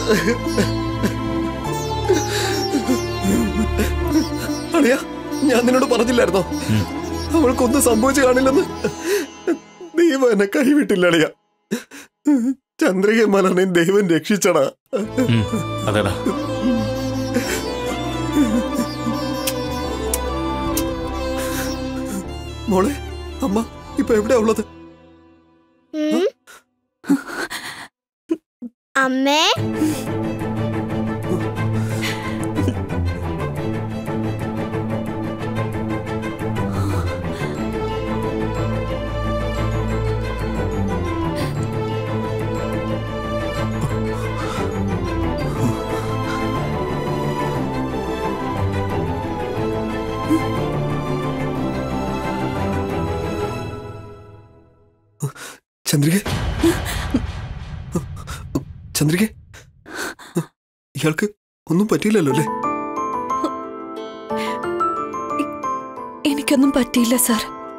അളിയ ഞാൻ നിന്നോട് പറഞ്ഞില്ലായിരുന്നോ അവൾക്കൊന്നും സംഭവിച്ചു കാണില്ലെന്ന് ദൈവം എന്നെ കൈവിട്ടില്ല അളിയ ചന്ദ്രിക മലറിനെ ദൈവം രക്ഷിച്ചടാ ഉം, അതെടാ മോളെ അമ്മ ഇപ്പൊ എവിടെയാ ഉള്ളത് ഉം. അമ്മേ ചന്ദ്രിക ചന്ദ്രിക ഇയാൾക്ക് ഒന്നും പറ്റിയില്ലല്ലോ അല്ലേ എനിക്കൊന്നും പറ്റിയില്ല സാർ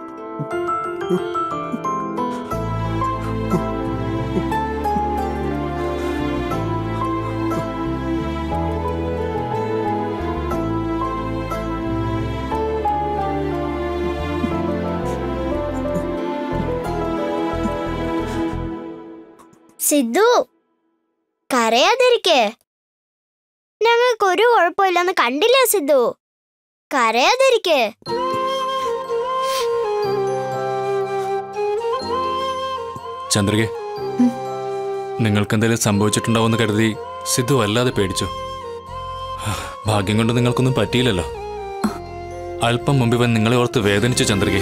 സിദ്ധു കരയാതിരിക്കേ ഞങ്ങൾക്ക് ഒരു കുഴപ്പമില്ലെന്ന് കണ്ടില്ലേ സിദ്ധു കരയാതിരിക്കേ ചന്ദ്രികെ നിങ്ങൾക്ക് എന്തെങ്കിലും സംഭവിച്ചിട്ടുണ്ടാവുമെന്ന് കരുതി സിദ്ധു വല്ലാതെ പേടിച്ചു ഭാഗ്യം കൊണ്ട് നിങ്ങൾക്കൊന്നും പറ്റിയില്ലല്ലോ അല്പം മുമ്പ് ഇവൻ നിങ്ങളെ ഓർത്ത് വേദനിച്ചു ചന്ദ്രികെ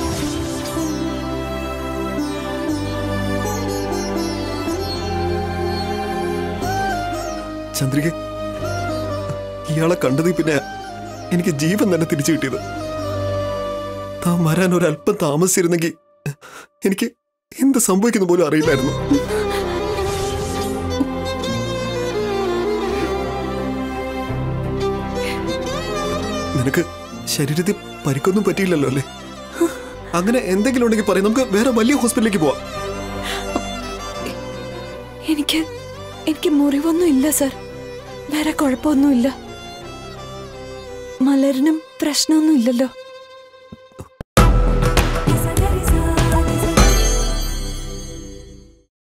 ചന്ദ്രിക ഇയാളെ കണ്ടതിൽ പിന്നെ എനിക്ക് ജീവൻ തന്നെ തിരിച്ചു കിട്ടിയത് താൻ വരാൻ ഒരല്പം താമസിച്ചിരുന്നെങ്കിൽ എനിക്ക് എന്ത് സംഭവിക്കുന്നു പോലും അറിയില്ലായിരുന്നു നിനക്ക് ശരീരത്തിൽ പരിക്കൊന്നും പറ്റിയില്ലല്ലോ അല്ലേ അങ്ങനെ എന്തെങ്കിലും ഉണ്ടെങ്കിൽ പറയും നമുക്ക് വേറെ വലിയ ഹോസ്പിറ്റലിലേക്ക് പോവാം എനിക്ക് എനിക്ക് മുറിവൊന്നും ഇല്ല സാർ വേറെ കുഴപ്പമൊന്നുമില്ല മലരിനും പ്രശ്നമൊന്നും ഇല്ലല്ലോ